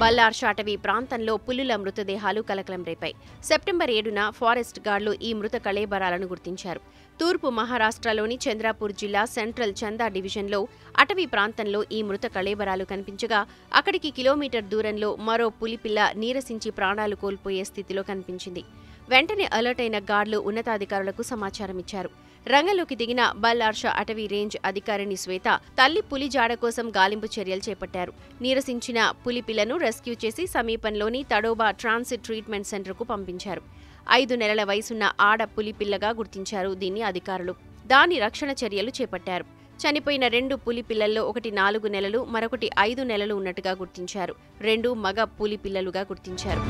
బల్లార్ అటవీ ప్రాంతంలో పులుల మృతదేహాలు కలకలం రేపాయి సెప్టెంబర్ ఏడున ఫారెస్ట్ గార్డులు ఈ మృత కళేబరాలను గుర్తించారు తూర్పు మహారాష్ట్రలోని చంద్రాపూర్ జిల్లా సెంట్రల్ చందా డివిజన్లో అటవీ ప్రాంతంలో ఈ మృత కళేబరాలు కనిపించగా అక్కడికి కిలోమీటర్ దూరంలో మరో పులిపిల్ల నీరసించి ప్రాణాలు కోల్పోయే స్థితిలో కనిపించింది వెంటనే అలర్ట్ అయిన గార్డులు ఉన్నతాధికారులకు సమాచారం ఇచ్చారు రంగంలోకి దిగిన బల్లార్ష అటవీ రేంజ్ అధికారిని శ్వేత తల్లి పులి జాడ కోసం గాలింపు చర్యలు చేపట్టారు నీరసించిన పులి పిల్లను రెస్క్యూ చేసి సమీపంలోని తడోబా ట్రాన్సిట్ ట్రీట్మెంట్ సెంటర్కు పంపించారు ఐదు నెలల వయసున్న ఆడ పులి పిల్లగా గుర్తించారు దీన్ని అధికారులు దాని రక్షణ చర్యలు చేపట్టారు చనిపోయిన రెండు పులి పిల్లల్లో ఒకటి నాలుగు నెలలు మరొకటి ఐదు నెలలు ఉన్నట్టుగా గుర్తించారు రెండు మగ పులి పిల్లలుగా గుర్తించారు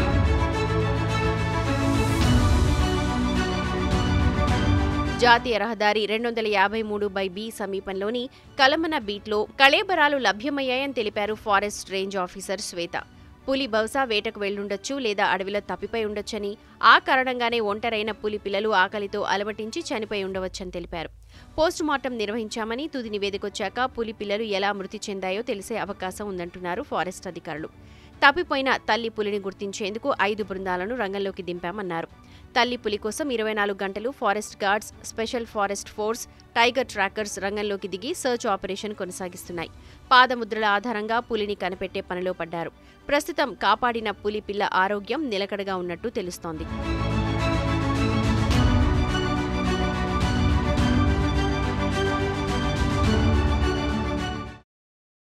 జాతీయ రహదారి రెండు వందల యాభై మూడు బై బి సమీపంలోని కలమన బీట్లో కళేబరాలు లభ్యమయ్యాయని తెలిపారు ఫారెస్ట్ రేంజ్ ఆఫీసర్ శ్వేత పులి బహుశా వేటకు వెళ్లుండొచ్చు లేదా అడవిలో తప్పిపోయి ఉండొచ్చని ఆ కారణంగానే ఒంటరైన పులి పిల్లలు ఆకలితో అలమటించి చనిపోయి ఉండవచ్చని తెలిపారు పోస్ట్ మార్టం నిర్వహించామని తుది నివేదికొచ్చాక పులి పిల్లలు ఎలా మృతి చెందాయో తెలిసే అవకాశం ఉందంటున్నారు ఫారెస్ట్ అధికారులు తప్పిపోయిన తల్లి పులిని గుర్తించేందుకు ఐదు బృందాలను రంగంలోకి దింపామన్నారు తల్లి పులి కోసం ఇరవై నాలుగు గంటలు forest guards special forest force tiger trackers రంగంలోకి దిగి సర్చ్ ఆపరేషన్ కొనసాగిస్తున్నాయి పాదముద్రల ఆధారంగా పులిని కనిపెట్టే పనిలో పడ్డారు ప్రస్తుతం కాపాడిన పులి పిల్ల ఆరోగ్యం నిలకడగా ఉన్నట్టు తెలుస్తోంది